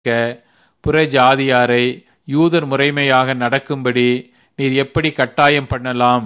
புற ஜாதியாரை யூதர் முறைமையாக நடக்கும்படி நீர் எப்படி கட்டாயம் பண்ணலாம்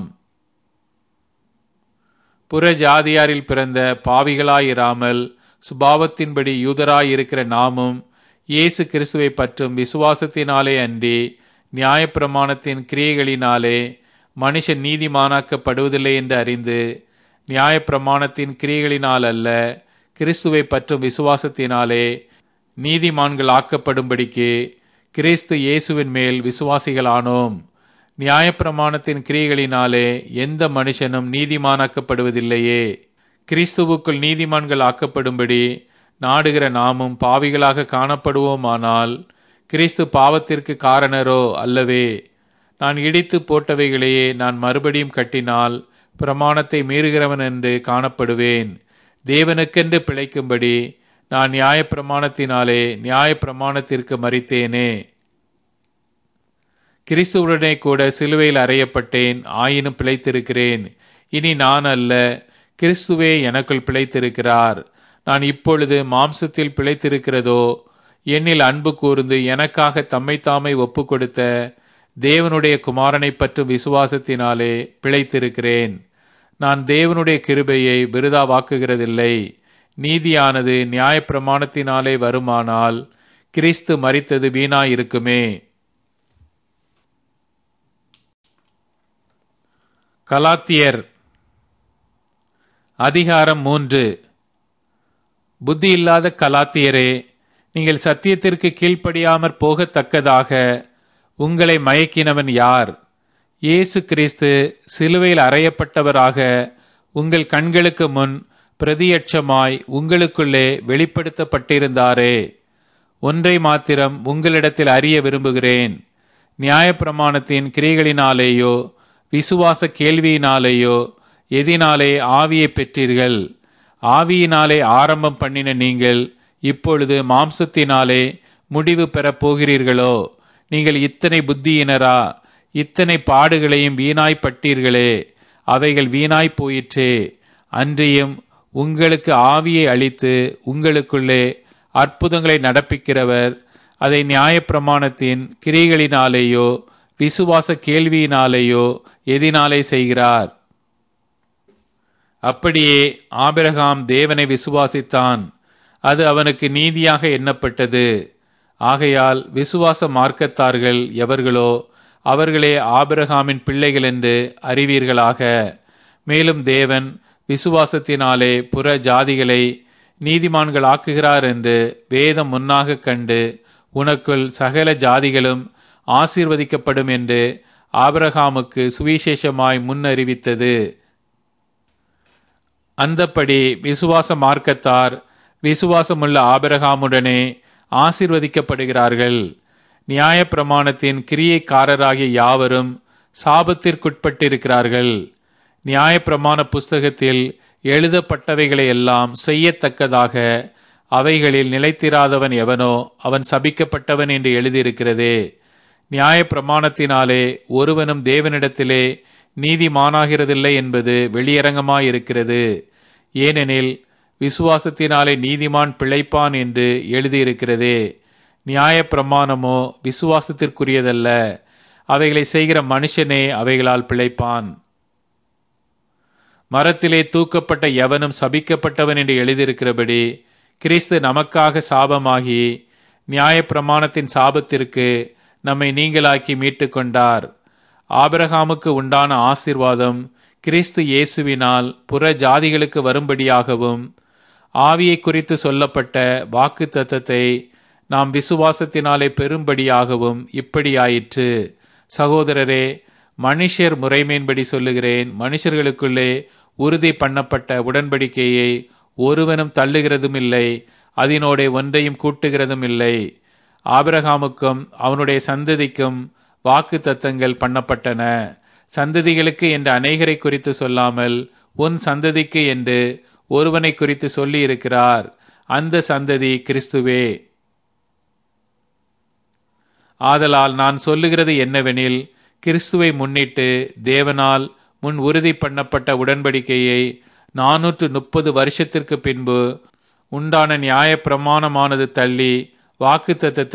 புற ஜாதியாரில் பிறந்த பாவிகளாயிராமல் சுபாவத்தின்படி யூதராயிருக்கிற நாமும் இயேசு கிறிஸ்துவை பற்றும் விசுவாசத்தினாலே அன்றி நியாயப்பிரமாணத்தின் கிரியைகளினாலே மனுஷன் நீதிமானாக்கப்படுவதில்லை என்று அறிந்து நியாயப்பிரமாணத்தின் கிரியைகளினால் அல்ல கிறிஸ்துவை பற்றும் விசுவாசத்தினாலே நீதிமான்கள் ஆக்கப்படும்படிக்கு கிறிஸ்து இயேசுவின் மேல் விசுவாசிகளானோம் நியாயப்பிரமாணத்தின் கிரியைகளினாலே எந்த மனுஷனும் நீதிமானாக்கப்படுவதில்லையே கிறிஸ்துவுக்குள் நீதிமான்கள் ஆக்கப்படும்படி நாடுகிற நாமும் பாவிகளாக காணப்படுவோமானால் கிறிஸ்து பாவத்திற்கு காரணரோ அல்லவே நான் இடித்து போட்டவைகளையே நான் மறுபடியும் கட்டினால் பிரமாணத்தை மீறுகிறவன் என்று காணப்படுவேன் தேவனுக்கென்று பிழைக்கும்படி நான் நியாயப்பிரமாணத்தினாலே நியாயப்பிரமாணத்திற்கு மறித்தேனே கிறிஸ்துவுடனே கூட சிலுவையில் அறையப்பட்டேன் ஆயினும் பிழைத்திருக்கிறேன் இனி நான் அல்ல கிறிஸ்துவே எனக்குள் பிழைத்திருக்கிறார் நான் இப்பொழுது மாம்சத்தில் பிழைத்திருக்கிறதோ என்னில் அன்பு கூர்ந்து எனக்காக தம்மை தாமை ஒப்பு கொடுத்த தேவனுடைய குமாரனை பற்றும் விசுவாசத்தினாலே பிழைத்திருக்கிறேன் நான் தேவனுடைய கிருபையை விருதாவாக்குகிறதில்லை நீதியானது நியாயப்பிரமாணத்தினாலே வருமானால் கிறிஸ்து மறித்தது வீணாயிருக்குமே கலாத்தியர் அதிகாரம் மூன்று புத்தி இல்லாத கலாத்தியரே நீங்கள் சத்தியத்திற்கு கீழ்ப்படியாமற் போகத்தக்கதாக உங்களை மயக்கினவன் யார் இயேசு கிறிஸ்து சிலுவையில் அறையப்பட்டவராக உங்கள் கண்களுக்கு முன் பிரதியட்சமாய் உங்களுக்குள்ளே வெளிப்படுத்தப்பட்டிருந்தாரே ஒன்றை மாத்திரம் உங்களிடத்தில் அறிய விரும்புகிறேன் நியாயப்பிரமாணத்தின் கிரிகளினாலேயோ விசுவாச கேள்வியினாலேயோ எதினாலே ஆவியை பெற்றீர்கள் ஆவியினாலே ஆரம்பம் பண்ணின நீங்கள் இப்பொழுது மாம்சத்தினாலே முடிவு பெறப் போகிறீர்களோ நீங்கள் இத்தனை புத்தியினரா இத்தனை பாடுகளையும் வீணாய்ப்பட்டீர்களே அவைகள் வீணாய் போயிற்றே அன்றியும் உங்களுக்கு ஆவியை அளித்து உங்களுக்குள்ளே அற்புதங்களை நடப்பிக்கிறவர் அதை நியாயப்பிரமாணத்தின் கிரிகளினாலேயோ விசுவாச கேள்வியினாலேயோ எதினாலே செய்கிறார் அப்படியே ஆபிரகாம் தேவனை விசுவாசித்தான் அது அவனுக்கு நீதியாக எண்ணப்பட்டது ஆகையால் விசுவாச மார்க்கத்தார்கள் எவர்களோ அவர்களே ஆபிரகாமின் பிள்ளைகள் என்று அறிவீர்களாக மேலும் தேவன் விசுவாசத்தினாலே புற ஜாதிகளை நீதிமான்கள் ஆக்குகிறார் என்று வேதம் முன்னாக கண்டு உனக்குள் சகல ஜாதிகளும் ஆசீர்வதிக்கப்படும் என்று ஆபிரகாமுக்கு சுவிசேஷமாய் முன்னறிவித்தது அந்தப்படி விசுவாச மார்க்கத்தார் விசுவாசமுள்ள ஆபிரகாமுடனே ஆசிர்வதிக்கப்படுகிறார்கள் நியாயப்பிரமாணத்தின் கிரியைக்காரராகிய யாவரும் சாபத்திற்குட்பட்டிருக்கிறார்கள் நியாயப்பிரமாண புஸ்தகத்தில் எழுதப்பட்டவைகளை எல்லாம் செய்யத்தக்கதாக அவைகளில் நிலைத்திராதவன் எவனோ அவன் சபிக்கப்பட்டவன் என்று எழுதியிருக்கிறதே நியாயப்பிரமாணத்தினாலே ஒருவனும் தேவனிடத்திலே நீதிமானாகிறதில்லை என்பது வெளியரங்கமாயிருக்கிறது ஏனெனில் விசுவாசத்தினாலே நீதிமான் பிழைப்பான் என்று எழுதியிருக்கிறதே நியாயப்பிரமாணமோ விசுவாசத்திற்குரியதல்ல அவைகளை செய்கிற மனுஷனே அவைகளால் பிழைப்பான் மரத்திலே தூக்கப்பட்ட எவனும் சபிக்கப்பட்டவன் என்று எழுதியிருக்கிறபடி கிறிஸ்து நமக்காக சாபமாகி நியாயப்பிரமாணத்தின் சாபத்திற்கு நம்மை நீங்களாக்கி மீட்டு கொண்டார் ஆபிரகாமுக்கு உண்டான ஆசிர்வாதம் கிறிஸ்து இயேசுவினால் புற ஜாதிகளுக்கு வரும்படியாகவும் ஆவியை குறித்து சொல்லப்பட்ட வாக்கு தத்தத்தை நாம் விசுவாசத்தினாலே பெரும்படியாகவும் இப்படியாயிற்று சகோதரரே மனுஷர் முறைமையின்படி சொல்லுகிறேன் மனுஷர்களுக்குள்ளே உறுதி பண்ணப்பட்ட உடன்படிக்கையை ஒருவனும் தள்ளுகிறதும் இல்லை அதனோட ஒன்றையும் கூட்டுகிறதும் இல்லை ஆபிரகாமுக்கும் அவனுடைய சந்ததிக்கும் வாக்கு தத்தங்கள் பண்ணப்பட்டன சந்ததிகளுக்கு என்று அநேகரை குறித்து சொல்லாமல் உன் சந்ததிக்கு என்று ஒருவனை குறித்து சொல்லி இருக்கிறார் அந்த சந்ததி கிறிஸ்துவே ஆதலால் நான் சொல்லுகிறது என்னவெனில் கிறிஸ்துவை முன்னிட்டு தேவனால் முன் உறுதி பண்ணப்பட்ட உடன்படிக்கையை நானூற்று முப்பது வருஷத்திற்கு பின்பு உண்டான நியாய பிரமாணமானது தள்ளி வாக்குத்தத்தத்தை